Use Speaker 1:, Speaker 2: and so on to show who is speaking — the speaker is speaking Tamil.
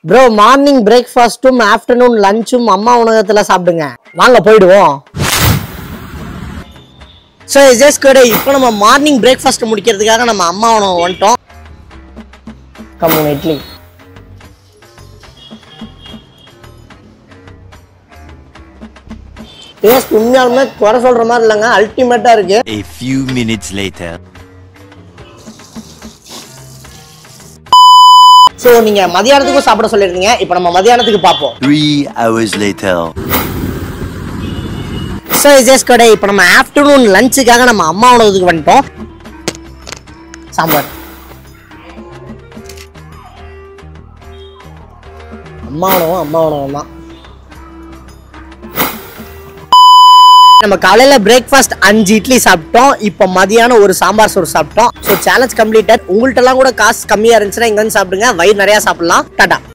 Speaker 1: ப்ரோ மார்னிங் பிரேக்ஃபாஸ்ட்டும் ஆஃப்டர்நூன் லஞ்சும் அம்மா உணவகத்துல சாப்பிடுங்க வாங்க போயிடுவோம் ஸோ ஜஸ்ட் கூட இப்போ நம்ம மார்னிங் பிரேக்ஃபாஸ்ட் முடிக்கிறதுக்காக நம்ம அம்மா உணவு வந்துட்டோம் கம்முன் இட்லி டேஸ்ட் உண்மையாலுமே குறை சொல்ற மாதிரி இல்லைங்க அல்டிமேட்டா இருக்கு
Speaker 2: A few minutes later.
Speaker 1: So நீங்க மதியானத்துக்கும் சாப்பிட சொல்லிருந்தீங்க இப்போ நம்ம மதியானத்துக்கு பார்ப்போம்
Speaker 2: Three hours later.
Speaker 1: So just கடை இப்போ நம்ம ஆஃப்டர்நூன் லஞ்சுக்காக நம்ம அம்மா உணவுக்கு வந்துட்டோம் சாம்பார் அம்மா உணவும் அம்மா உணவும் தான் நம்ம காலையில பிரேக்ஃபாஸ்ட் அஞ்சு இட்லி சாப்பிட்டோம் இப்போ மதியானம் ஒரு சாம்பார் சோறு சாப்பிட்டோம் ஸோ சேலஞ்ச் கம்ப்ளீட்டட் உங்கள்ட்ட எல்லாம் கூட காசு கம்மியா இருந்துச்சுன்னா இங்க வந்து சாப்பிடுங்க வயிறு நிறைய சாப்பிடலாம் டாடா